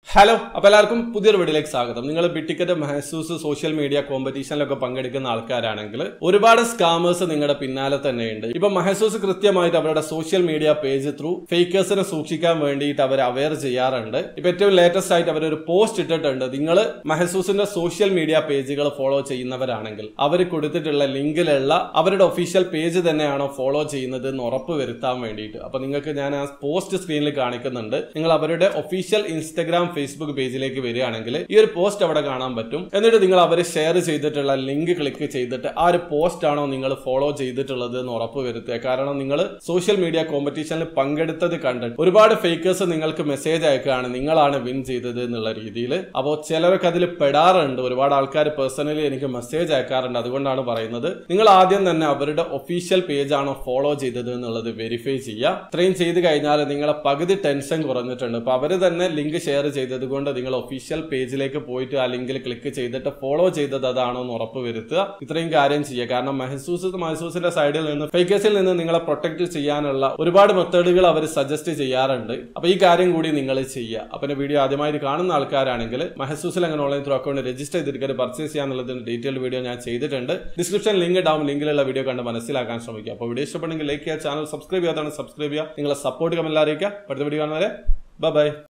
hello അപ്പൊ എല്ലാവർക്കും പുതിയൊരു വീഡിയോയിലേക്ക് സ്വാഗതം നിങ്ങൾ ബിട്ടിക്കറ്റ് മഹസൂസ് സോഷ്യൽ മീഡിയ കോമ്പറ്റീഷനിലൊക്കെ പങ്കെടുക്കുന്ന ആൾക്കാരാണെങ്കിൽ ഒരുപാട് സ്കാമേഴ്സ് നിങ്ങളുടെ പിന്നാലെ തന്നെയുണ്ട് ഇപ്പൊ മഹസൂസ് കൃത്യമായിട്ട് അവരുടെ സോഷ്യൽ മീഡിയ പേജ് ത്രൂ ഫേക്കേഴ്സിനെ സൂക്ഷിക്കാൻ വേണ്ടിയിട്ട് അവർ അവെയർ ചെയ്യാറുണ്ട് ഇപ്പൊ ഏറ്റവും ലേറ്റസ്റ്റ് ആയിട്ട് അവർ ഒരു പോസ്റ്റ് ഇട്ടിട്ടുണ്ട് നിങ്ങൾ മഹസൂസിന്റെ സോഷ്യൽ മീഡിയ പേജുകൾ ഫോളോ ചെയ്യുന്നവരാണെങ്കിൽ അവർ കൊടുത്തിട്ടുള്ള ലിങ്കിലുള്ള അവരുടെ ഒഫീഷ്യൽ പേജ് തന്നെയാണോ ഫോളോ ചെയ്യുന്നത് എന്ന് ഉറപ്പ് വരുത്താൻ വേണ്ടിയിട്ട് അപ്പൊ നിങ്ങൾക്ക് ഞാൻ ആ പോസ്റ്റ് സ്ക്രീനിൽ കാണിക്കുന്നുണ്ട് നിങ്ങൾ അവരുടെ ഒഫീഷ്യൽ ഇൻസ്റ്റഗ്രാം ഫേസ്ബുക്ക് പേജിലേക്ക് വരികയാണെങ്കിൽ ഈ ഒരു പോസ്റ്റ് അവിടെ കാണാൻ പറ്റും എന്നിട്ട് നിങ്ങൾ അവർ ഷെയർ ചെയ്തിട്ടുള്ള ലിങ്ക് ക്ലിക്ക് ചെയ്തിട്ട് ആ ഒരു പോസ്റ്റ് ആണോ നിങ്ങൾ ഫോളോ ചെയ്തിട്ടുള്ളത് എന്ന് ഉറപ്പ് വരുത്തുക കാരണം നിങ്ങൾ സോഷ്യൽ മീഡിയ കോമ്പറ്റീഷനിൽ പങ്കെടുത്തത് കണ്ടിട്ട് ഒരുപാട് ഫേക്കേഴ്സ് നിങ്ങൾക്ക് മെസ്സേജ് അയക്കുകയാണ് നിങ്ങളാണ് വിൻ ചെയ്തത് എന്നുള്ള രീതിയിൽ അപ്പോൾ ചിലരൊക്കെ അതിൽ പെടാറുണ്ട് ഒരുപാട് ആൾക്കാർ പേഴ്സണലി എനിക്ക് മെസ്സേജ് അയക്കാറുണ്ട് അതുകൊണ്ടാണ് പറയുന്നത് നിങ്ങൾ ആദ്യം തന്നെ അവരുടെ ഒഫീഷ്യൽ പേജ് ആണോ ഫോളോ ചെയ്തത് എന്നുള്ളത് വെരിഫൈ ചെയ്യുക ഇത്രയും ചെയ്ത് കഴിഞ്ഞാൽ നിങ്ങളെ പകുതി ടെൻഷൻ കുറഞ്ഞിട്ടുണ്ട് അപ്പൊ അവര് തന്നെ ലിങ്ക് ഷെയർ ചെയ്തത് കൊണ്ട് നിങ്ങൾ ഒഫീഷ്യൽ പേജിലേക്ക് പോയിട്ട് ആ ലിങ്കിൽ ക്ലിക്ക് ചെയ്തിട്ട് ഫോളോ ചെയ്തത് അതാണോ എന്ന് ഉറപ്പ് വരുത്തുക ഇത്രയും കാര്യം ചെയ്യുക കാരണം മഹസൂസ് മഹസൂസിന്റെ സൈഡിൽ നിന്ന് ഫേക്കേഴ്സിൽ നിന്ന് നിങ്ങളെ പ്രൊട്ടക്ട് ചെയ്യാനുള്ള ഒരുപാട് മെത്തേഡുകൾ അവർ സജസ്റ്റ് ചെയ്യാറുണ്ട് അപ്പൊ ഈ കാര്യം കൂടി നിങ്ങൾ ചെയ്യുക അപ്പൊ എന്റെ വീഡിയോ ആദ്യമായിട്ട് കാണുന്ന ആൾക്കാരാണെങ്കിൽ മഹസൂസിൽ അങ്ങനെ ഓൺലൈൻ ത്രൂ അക്കൗണ്ട് രജിസ്റ്റർ ചെയ്തിട്ട് പർച്ചേസ് ചെയ്യാന്നുള്ളതിന്റെ ഡീറ്റെയിൽ വീഡിയോ ഞാൻ ചെയ്തിട്ടുണ്ട് ഡിസ്ക്രിപ്ഷൻ ലിങ്ക് ഡൗൺ ലിങ്കിലുള്ള വീഡിയോ കണ്ട് മനസ്സിലാക്കാൻ ശ്രമിക്കുക അപ്പോൾ വീഡിയോ ഇഷ്ടപ്പെടുന്നെങ്കിൽ ലൈക്ക് ചെയ്യുക ചാനൽ സബ്സ്ക്രൈബ് ചെയ്യാതാണ് സബ്സ്ക്രൈബ് ചെയ്യുക നിങ്ങളെ സപ്പോർട്ട് കമന്റ് അറിയിക്കുക അടുത്ത വീഡിയോ കാണുന്നവരെ ബൈ